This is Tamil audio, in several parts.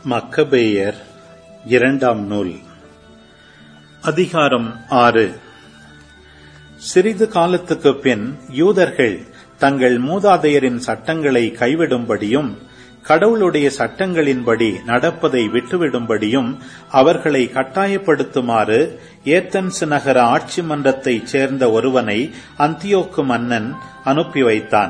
மக்கபேயர் இரண்டாம் நூல் அதிகாரம் ஆறு சிறிது காலத்துக்குப் பின் யூதர்கள் தங்கள் மூதாதையரின் சட்டங்களை கைவிடும்படியும் கடவுளுடைய சட்டங்களின்படி நடப்பதை விட்டுவிடும்படியும் அவர்களை கட்டாயப்படுத்துமாறு ஏத்தன்ஸ் நகர ஆட்சி மன்றத்தைச் சேர்ந்த ஒருவனை அந்தியோக்கு மன்னன் அனுப்பி வைத்தான்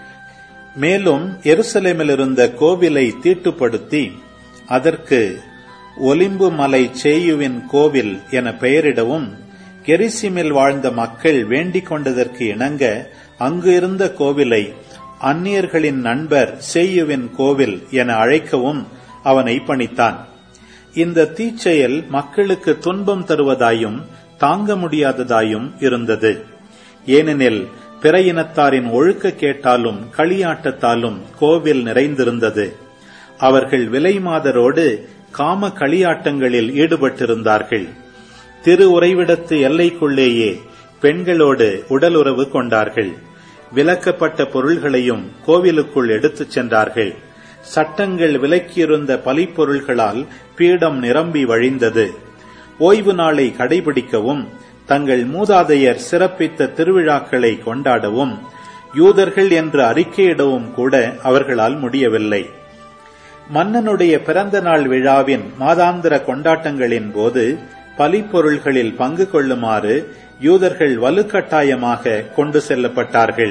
மேலும் எருசலேமிலிருந்த கோவிலை தீட்டுப்படுத்தி அதற்கு ஒலிம்பு மலை சேயுவின் கோவில் என பெயரிடவும் கெரிசிமில் வாழ்ந்த மக்கள் வேண்டிக் கொண்டதற்கு இணங்க அங்கு இருந்த கோவிலை அந்நியர்களின் நண்பர் சேயுவின் கோவில் என அழைக்கவும் அவனை பணித்தான் இந்த தீச்செயல் மக்களுக்கு துன்பம் தருவதாயும் தாங்க முடியாததாயும் இருந்தது ஏனெனில் பிற இனத்தாரின் ஒழுக்க கேட்டாலும் களியாட்டத்தாலும் கோவில் நிறைந்திருந்தது அவர்கள் விலை மாதரோடு காம களியாட்டங்களில் ஈடுபட்டிருந்தார்கள் திரு உறைவிடத்து எல்லைக்குள்ளேயே பெண்களோடு உடலுறவு கொண்டார்கள் விலக்கப்பட்ட பொருள்களையும் கோவிலுக்குள் எடுத்துச் சென்றார்கள் சட்டங்கள் விலக்கியிருந்த பலிப்பொருள்களால் பீடம் நிரம்பி வழிந்தது ஓய்வு நாளை கடைபிடிக்கவும் தங்கள் மூதாதையர் சிறப்பித்த திருவிழாக்களை கொண்டாடவும் யூதர்கள் என்று அறிக்கையிடவும் கூட அவர்களால் முடியவில்லை மன்னனுடைய பிறந்த நாள் விழாவின் மாதாந்திர கொண்டாட்டங்களின் போது பலிப்பொருள்களில் பங்கு கொள்ளுமாறு யூதர்கள் வலுக்கட்டாயமாக கொண்டு செல்லப்பட்டார்கள்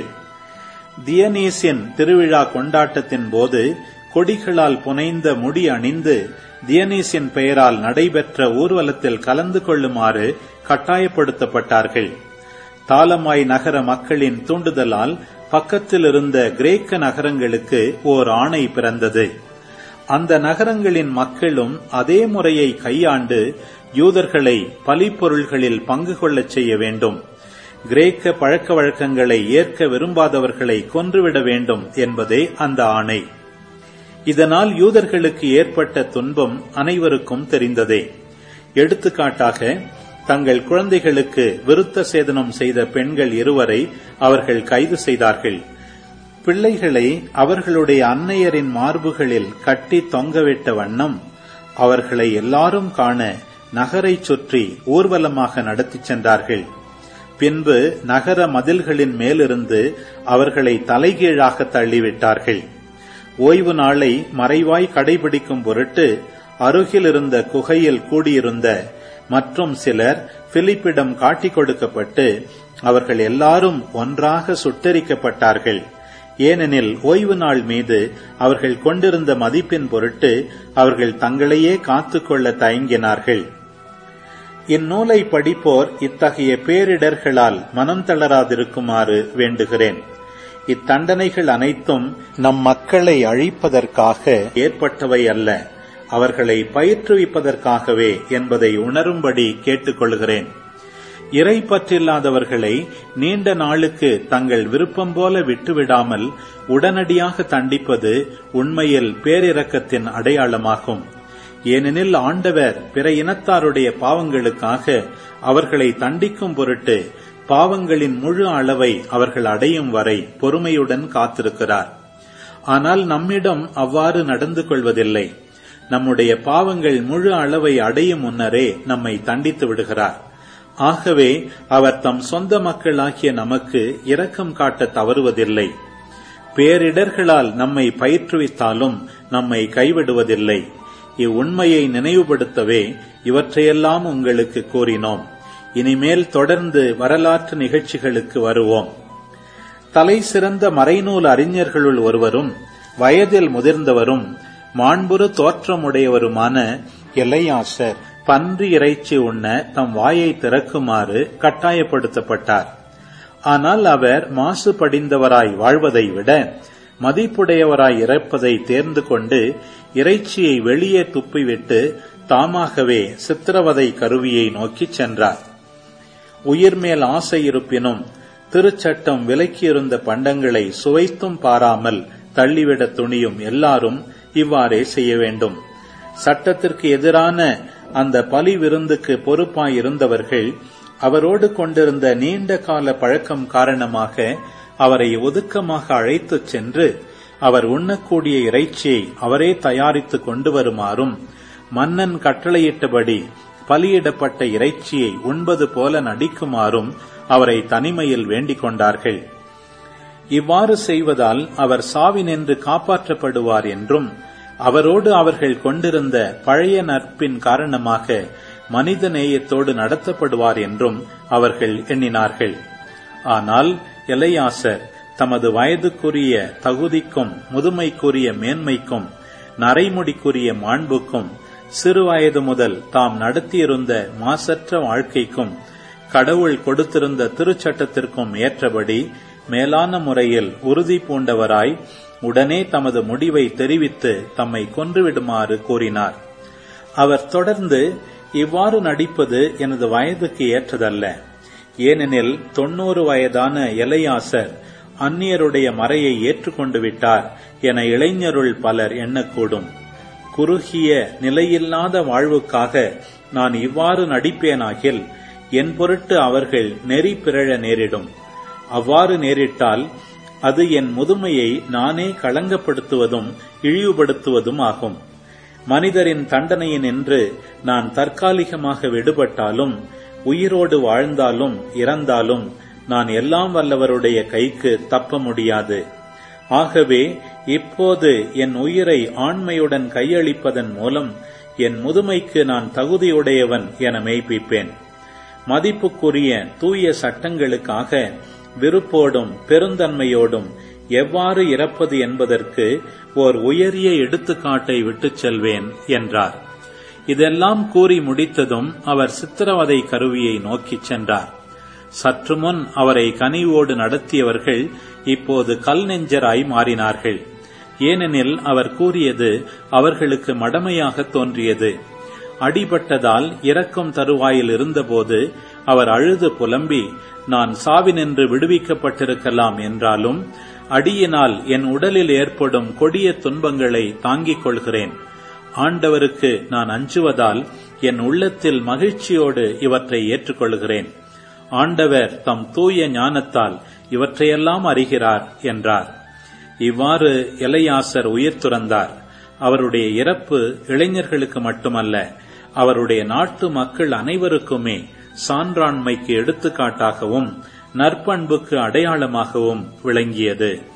தியனீசின் திருவிழா கொண்டாட்டத்தின் போது கொடிகளால் புனைந்த முடி அணிந்து தியனீசின் பெயரால் நடைபெற்ற ஊர்வலத்தில் கலந்து கொள்ளுமாறு கட்டாயப்படுத்தப்பட்டார்கள் தாலமாய் நகர மக்களின் தூண்டுதலால் பக்கத்தில் இருந்த கிரேக்க நகரங்களுக்கு ஓர் ஆணை பிறந்தது அந்த நகரங்களின் மக்களும் அதே முறையை கையாண்டு யூதர்களை பலிப்பொருள்களில் பங்கு கொள்ளச் செய்ய வேண்டும் கிரேக்க பழக்க வழக்கங்களை ஏற்க விரும்பாதவர்களை கொன்றுவிட வேண்டும் என்பதே அந்த ஆணை இதனால் யூதர்களுக்கு ஏற்பட்ட துன்பம் அனைவருக்கும் தெரிந்ததே எடுத்துக்காட்டாக தங்கள் குழந்தைகளுக்கு விருத்த சேதனம் செய்த பெண்கள் இருவரை அவர்கள் கைது செய்தார்கள் பிள்ளைகளை அவர்களுடைய அன்னையரின் மார்புகளில் கட்டி தொங்கவிட்ட வண்ணம் அவர்களை எல்லாரும் காண நகரைச் சுற்றி ஊர்வலமாக நடத்திச் சென்றார்கள் பின்பு நகர மதில்களின் மேலிருந்து அவர்களை தலைகீழாக தள்ளிவிட்டார்கள் ஓய்வு நாளை மறைவாய் கடைபிடிக்கும் பொருட்டு அருகில் இருந்த குகையில் கூடியிருந்த மற்றும் சிலர் பிலிப்பிடம் காட்டிக் கொடுக்கப்பட்டு அவர்கள் எல்லாரும் ஒன்றாக சுட்டரிக்கப்பட்டார்கள் ஏனெனில் ஓய்வு நாள் மீது அவர்கள் கொண்டிருந்த மதிப்பின் பொருட்டு அவர்கள் தங்களையே காத்துக்கொள்ள தயங்கினார்கள் இந்நூலை படிப்போர் இத்தகைய பேரிடர்களால் மனம் தளராதிருக்குமாறு வேண்டுகிறேன் இத்தண்டனைகள் அனைத்தும் நம் மக்களை அழிப்பதற்காக ஏற்பட்டவை அல்ல அவர்களை பயிற்றுவிப்பதற்காகவே என்பதை உணரும்படி கேட்டுக்கொள்கிறேன் இறை பற்றில்லாதவர்களை நீண்ட நாளுக்கு தங்கள் விருப்பம் போல விட்டுவிடாமல் உடனடியாக தண்டிப்பது உண்மையில் பேரிரக்கத்தின் அடையாளமாகும் ஏனெனில் ஆண்டவர் பிற இனத்தாருடைய பாவங்களுக்காக அவர்களை தண்டிக்கும் பொருட்டு பாவங்களின் முழு அளவை அவர்கள் அடையும் வரை பொறுமையுடன் காத்திருக்கிறார் ஆனால் நம்மிடம் அவ்வாறு நடந்து கொள்வதில்லை நம்முடைய பாவங்கள் முழு அளவை அடையும் முன்னரே நம்மை தண்டித்து விடுகிறார் ஆகவே அவர் தம் சொந்த மக்களாகிய நமக்கு இரக்கம் காட்ட தவறுவதில்லை பேரிடர்களால் நம்மை பயிற்றுவித்தாலும் நம்மை கைவிடுவதில்லை இவ்வுண்மையை நினைவுபடுத்தவே இவற்றையெல்லாம் உங்களுக்கு கூறினோம் இனிமேல் தொடர்ந்து வரலாற்று நிகழ்ச்சிகளுக்கு வருவோம் தலை சிறந்த மறைநூல் அறிஞர்களுள் ஒருவரும் வயதில் முதிர்ந்தவரும் மாண்புறு தோற்றமுடையவருமான எல்லையாசர் பன்றி இறைச்சி உண்ண தம் வாயை திறக்குமாறு கட்டாயப்படுத்தப்பட்டார் ஆனால் அவர் மாசு படிந்தவராய் வாழ்வதை விட மதிப்புடையவராய் இறப்பதை தேர்ந்து கொண்டு இறைச்சியை வெளியே துப்பிவிட்டு தாமாகவே சித்திரவதை கருவியை நோக்கிச் சென்றார் உயிர் மேல் ஆசை இருப்பினும் திருச்சட்டம் விலக்கியிருந்த பண்டங்களை சுவைத்தும் பாராமல் தள்ளிவிட துணியும் எல்லாரும் இவ்வாறே செய்ய வேண்டும் சட்டத்திற்கு எதிரான அந்த பலி விருந்துக்கு பொறுப்பாயிருந்தவர்கள் அவரோடு கொண்டிருந்த நீண்ட கால பழக்கம் காரணமாக அவரை ஒதுக்கமாக அழைத்துச் சென்று அவர் உண்ணக்கூடிய இறைச்சியை அவரே தயாரித்து கொண்டு வருமாறும் மன்னன் கட்டளையிட்டபடி பலியிடப்பட்ட இறைச்சியை உண்பது போல நடிக்குமாறும் அவரை தனிமையில் வேண்டிக் கொண்டார்கள் இவ்வாறு செய்வதால் அவர் சாவினின்று காப்பாற்றப்படுவார் என்றும் அவரோடு அவர்கள் கொண்டிருந்த பழைய நட்பின் காரணமாக மனித நேயத்தோடு நடத்தப்படுவார் என்றும் அவர்கள் எண்ணினார்கள் ஆனால் எலையாசர் தமது வயதுக்குரிய தகுதிக்கும் முதுமைக்குரிய மேன்மைக்கும் நரைமுடிக்குரிய மாண்புக்கும் சிறு வயது முதல் தாம் நடத்தியிருந்த மாசற்ற வாழ்க்கைக்கும் கடவுள் கொடுத்திருந்த திருச்சட்டத்திற்கும் ஏற்றபடி மேலான முறையில் உறுதி பூண்டவராய் உடனே தமது முடிவை தெரிவித்து தம்மை கொன்றுவிடுமாறு கூறினார் அவர் தொடர்ந்து இவ்வாறு நடிப்பது எனது வயதுக்கு ஏற்றதல்ல ஏனெனில் தொன்னூறு வயதான எலையாசர் அந்நியருடைய மறையை ஏற்றுக்கொண்டு விட்டார் என இளைஞருள் பலர் எண்ணக்கூடும் குறுகிய நிலையில்லாத வாழ்வுக்காக நான் இவ்வாறு நடிப்பேனாகில் என் பொருட்டு அவர்கள் நெறி பிறழ நேரிடும் அவ்வாறு நேரிட்டால் அது என் முதுமையை நானே களங்கப்படுத்துவதும் இழிவுபடுத்துவதும் ஆகும் மனிதரின் தண்டனையினின்று நான் தற்காலிகமாக விடுபட்டாலும் உயிரோடு வாழ்ந்தாலும் இறந்தாலும் நான் எல்லாம் வல்லவருடைய கைக்கு தப்ப முடியாது ஆகவே இப்போது என் உயிரை ஆண்மையுடன் கையளிப்பதன் மூலம் என் முதுமைக்கு நான் தகுதியுடையவன் என மெய்ப்பிப்பேன் மதிப்புக்குரிய தூய சட்டங்களுக்காக விருப்போடும் பெருந்தன்மையோடும் எவ்வாறு இறப்பது என்பதற்கு ஓர் உயரிய எடுத்துக்காட்டை விட்டுச் செல்வேன் என்றார் இதெல்லாம் கூறி முடித்ததும் அவர் சித்திரவதை கருவியை நோக்கிச் சென்றார் சற்று முன் அவரை கனிவோடு நடத்தியவர்கள் இப்போது கல் நெஞ்சராய் மாறினார்கள் ஏனெனில் அவர் கூறியது அவர்களுக்கு மடமையாக தோன்றியது அடிபட்டதால் இறக்கும் தருவாயில் இருந்தபோது அவர் அழுது புலம்பி நான் சாவினின்று விடுவிக்கப்பட்டிருக்கலாம் என்றாலும் அடியினால் என் உடலில் ஏற்படும் கொடிய துன்பங்களை தாங்கிக் கொள்கிறேன் ஆண்டவருக்கு நான் அஞ்சுவதால் என் உள்ளத்தில் மகிழ்ச்சியோடு இவற்றை ஏற்றுக்கொள்கிறேன் ஆண்டவர் தம் தூய ஞானத்தால் இவற்றையெல்லாம் அறிகிறார் என்றார் இவ்வாறு எலையாசர் உயிர் துறந்தார் அவருடைய இறப்பு இளைஞர்களுக்கு மட்டுமல்ல அவருடைய நாட்டு மக்கள் அனைவருக்குமே சான்றாண்மைக்கு எடுத்துக்காட்டாகவும் நற்பண்புக்கு அடையாளமாகவும் விளங்கியது